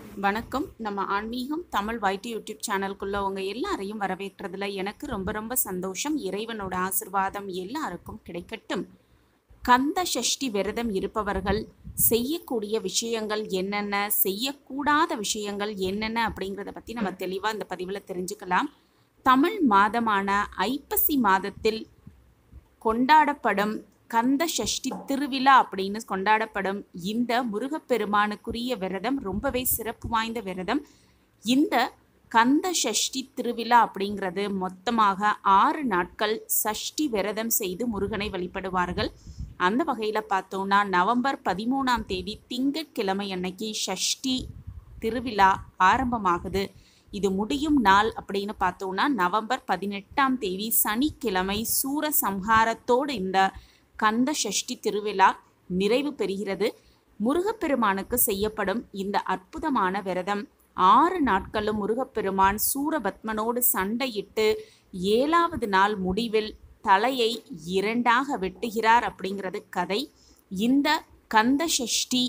வணக்கம் நம்ம ஆன்மீகம் தமிழ் வைட்டி யூடியூப் சேனலுக்குள்ள உங்க எல்லாரையும் வரவேற்கிறதுல எனக்கு ரொம்ப ரொம்ப சந்தோஷம் இறைவனோட ஆசிர்வாதம் எல்லாருக்கும் கிடைக்கட்டும் கந்த சஷ்டி விரதம் இருப்பவர்கள் செய்யக்கூடிய விஷயங்கள் என்னென்ன செய்யக்கூடாத விஷயங்கள் என்னென்ன அப்படிங்கிறத பற்றி நம்ம தெளிவாக இந்த பதிவில் தெரிஞ்சுக்கலாம் தமிழ் மாதமான ஐப்பசி மாதத்தில் கொண்டாடப்படும் கந்த சஷ்டி திருவிழா அப்படின்னு கொண்டாடப்படும் இந்த முருகப்பெருமானுக்குரிய விரதம் ரொம்பவே சிறப்பு வாய்ந்த விரதம் இந்த கந்த சஷ்டி திருவிழா அப்படிங்கிறது மொத்தமாக ஆறு நாட்கள் சஷ்டி விரதம் செய்து முருகனை வழிபடுவார்கள் அந்த வகையில் பார்த்தோம்னா நவம்பர் பதிமூணாம் தேதி திங்கட்கிழமை அன்னைக்கு சஷ்டி திருவிழா ஆரம்பமாகுது இது முடியும் நாள் அப்படின்னு பார்த்தோம்னா நவம்பர் பதினெட்டாம் தேதி சனிக்கிழமை சூரசம்ஹாரத்தோடு இந்த கந்த சஷ்டி திருவிழா நிறைவு பெறுகிறது முருகப்பெருமானுக்கு செய்யப்படும் இந்த அற்புதமான விரதம் ஆறு நாட்களும் முருகப்பெருமான் சூரபத்மனோடு சண்டையிட்டு ஏழாவது நாள் முடிவில் தலையை இரண்டாக வெட்டுகிறார் அப்படிங்கிறது கதை இந்த கந்த சஷ்டி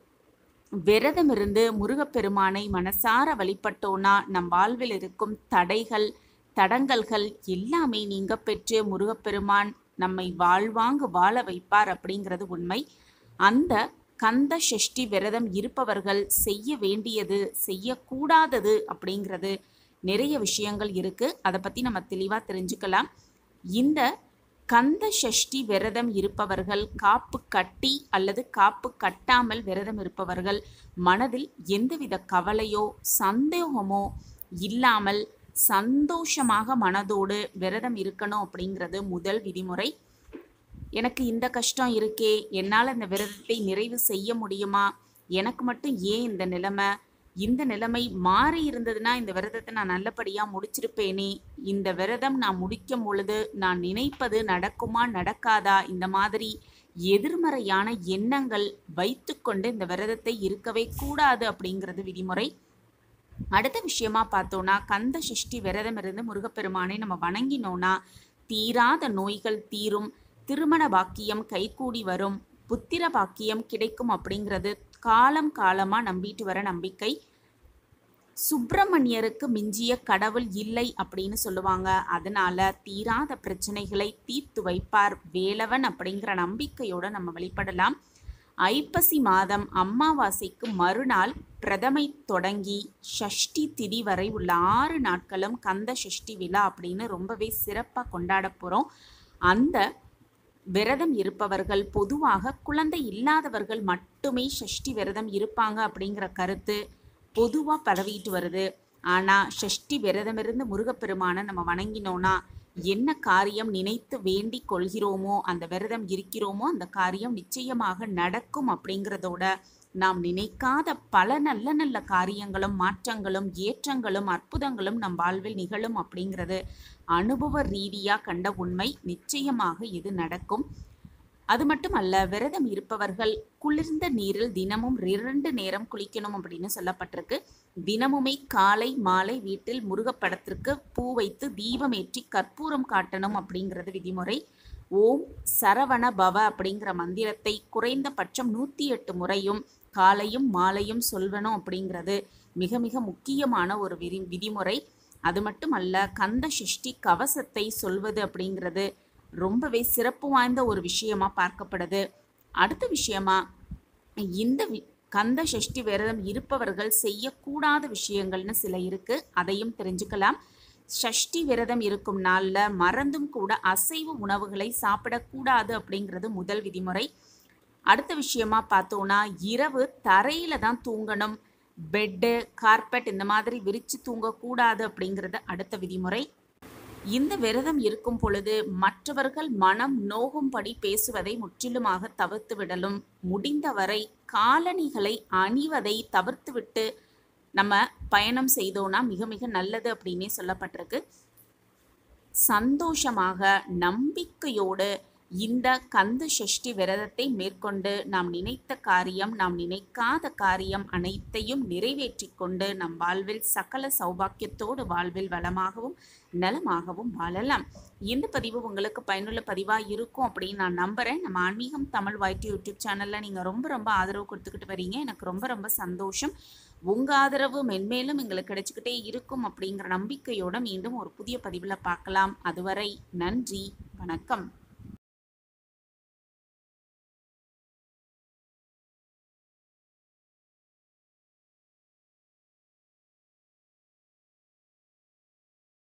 விரதமிருந்து முருகப்பெருமானை மனசார வழிபட்டோன்னா நம் வாழ்வில் இருக்கும் தடைகள் தடங்கல்கள் எல்லாமே நீங்க பெற்று முருகப்பெருமான் நம்மை வாழ்வாங்கு வாழ வைப்பார் அப்படிங்கிறது உண்மை அந்த கந்த சஷ்டி விரதம் இருப்பவர்கள் செய்ய வேண்டியது செய்யக்கூடாதது அப்படிங்கிறது நிறைய விஷயங்கள் இருக்கு அதை பத்தி நம்ம தெளிவா தெரிஞ்சுக்கலாம் இந்த கந்த சஷ்டி விரதம் இருப்பவர்கள் காப்பு கட்டி அல்லது காப்பு கட்டாமல் விரதம் இருப்பவர்கள் மனதில் எந்தவித கவலையோ சந்தேகமோ இல்லாமல் சந்தோஷமாக மனதோடு விரதம் இருக்கணும் அப்படிங்கிறது முதல் விதிமுறை எனக்கு இந்த கஷ்டம் இருக்கே என்னால் இந்த விரதத்தை நிறைவு செய்ய முடியுமா எனக்கு மட்டும் ஏன் இந்த நிலைமை இந்த நிலைமை மாறி இருந்ததுன்னா இந்த விரதத்தை நான் நல்லபடியாக முடிச்சிருப்பேனே இந்த விரதம் நான் முடிக்கும் பொழுது நான் நினைப்பது நடக்குமா நடக்காதா இந்த மாதிரி எதிர்மறையான எண்ணங்கள் வைத்துக்கொண்டு இந்த விரதத்தை இருக்கவே கூடாது அப்படிங்கிறது விதிமுறை அடுத்த விஷயமா பார்த்தோம்னா கந்த சஷ்டி விரதம் இருந்து முருகப்பெருமானை நம்ம வணங்கினோம்னா தீராத நோய்கள் தீரும் திருமண பாக்கியம் கைகூடி வரும் புத்திர பாக்கியம் கிடைக்கும் அப்படிங்கிறது காலம் காலமா நம்பிட்டு வர நம்பிக்கை சுப்பிரமணியருக்கு மிஞ்சிய கடவுள் இல்லை அப்படின்னு சொல்லுவாங்க அதனால தீராத பிரச்சனைகளை தீர்த்து வைப்பார் வேலவன் அப்படிங்கிற நம்பிக்கையோட நம்ம வழிபடலாம் ஐப்பசி மாதம் அமாவாசைக்கு மறுநாள் பிரதமை தொடங்கி ஷஷ்டி திதி வரை உள்ள ஆறு நாட்களும் கந்த சஷ்டி விழா அப்படின்னு ரொம்பவே சிறப்பாக கொண்டாட போகிறோம் அந்த விரதம் இருப்பவர்கள் பொதுவாக குழந்தை இல்லாதவர்கள் மட்டுமே சஷ்டி விரதம் இருப்பாங்க அப்படிங்கிற கருத்து பொதுவாக பரவிட்டு வருது ஆனால் சஷ்டி விரதமிருந்து முருகப்பெருமானை நம்ம வணங்கினோன்னா என்ன காரியம் நினைத்து வேண்டி கொள்கிறோமோ அந்த விரதம் இருக்கிறோமோ அந்த காரியம் நிச்சயமாக நடக்கும் அப்படிங்கிறதோட நாம் நினைக்காத பல நல்ல நல்ல காரியங்களும் மாற்றங்களும் ஏற்றங்களும் அற்புதங்களும் நம் வாழ்வில் நிகழும் அப்படிங்கிறது அனுபவ ரீதியாக கண்ட உண்மை நிச்சயமாக இது நடக்கும் அது மட்டுமல்ல விரதம் இருப்பவர்கள் குளிர்ந்த நீரில் தினமும் இரண்டு நேரம் குளிக்கணும் அப்படின்னு சொல்லப்பட்டிருக்கு தினமுமே காலை மாலை வீட்டில் முருகப்படத்திற்கு பூ வைத்து தீபம் ஏற்றி கற்பூரம் காட்டணும் அப்படிங்கிறது விதிமுறை ஓம் சரவண பவ அப்படிங்கிற மந்திரத்தை குறைந்தபட்சம் நூற்றி எட்டு முறையும் காலையும் மாலையும் சொல்வனும் அப்படிங்கிறது மிக மிக முக்கியமான ஒரு விதி விதிமுறை அது மட்டுமல்ல கந்த சஷ்டி கவசத்தை சொல்வது அப்படிங்கிறது ரொம்பவே சிறப்பு வாய்ந்த ஒரு விஷயமா பார்க்கப்படுது அடுத்த விஷயமா இந்த கந்த சஷ்டி விரதம் இருப்பவர்கள் செய்யக்கூடாத விஷயங்கள்னு சில இருக்கு அதையும் தெரிஞ்சுக்கலாம் சஷ்டி விரதம் இருக்கும் நாளில் மறந்தும் கூட அசைவ உணவுகளை சாப்பிடக்கூடாது அப்படிங்கிறது முதல் விதிமுறை அடுத்த விஷயமா பார்த்தோன்னா இரவு தரையில தான் தூங்கணும் பெட்டு கார்பெட் இந்த மாதிரி விரித்து தூங்கக்கூடாது அப்படிங்கிறது அடுத்த விதிமுறை இந்த விரதம் இருக்கும் பொழுது மற்றவர்கள் மனம் நோகும்படி பேசுவதை முற்றிலுமாக தவிர்த்து விடலும் முடிந்தவரை காலணிகளை அணிவதை தவிர்த்துவிட்டு நம்ம பயணம் செய்தோம்னா மிக மிக நல்லது அப்படின்னே சொல்லப்பட்டிருக்கு சந்தோஷமாக நம்பிக்கையோடு இந்த கந்த சஷ்டி விரதத்தை மேற்கொண்டு நாம் நினைத்த காரியம் நாம் நினைக்காத காரியம் அனைத்தையும் நிறைவேற்றி கொண்டு நம் வாழ்வில் சகல சௌபாக்கியத்தோடு வாழ்வில் வளமாகவும் நலமாகவும் வாழலாம் இந்த பதிவு உங்களுக்கு பயனுள்ள பதிவாக இருக்கும் அப்படின்னு நான் நம்புகிறேன் நம்ம ஆன்மீகம் தமிழ் வைட்டி யூடியூப் சேனலில் நீங்கள் ரொம்ப ரொம்ப ஆதரவு கொடுத்துக்கிட்டு வரீங்க எனக்கு ரொம்ப ரொம்ப சந்தோஷம் உங்கள் ஆதரவு மென்மேலும் எங்களுக்கு கிடைச்சிக்கிட்டே இருக்கும் அப்படிங்கிற நம்பிக்கையோட மீண்டும் ஒரு புதிய பதிவில் பார்க்கலாம் அதுவரை நன்றி வணக்கம்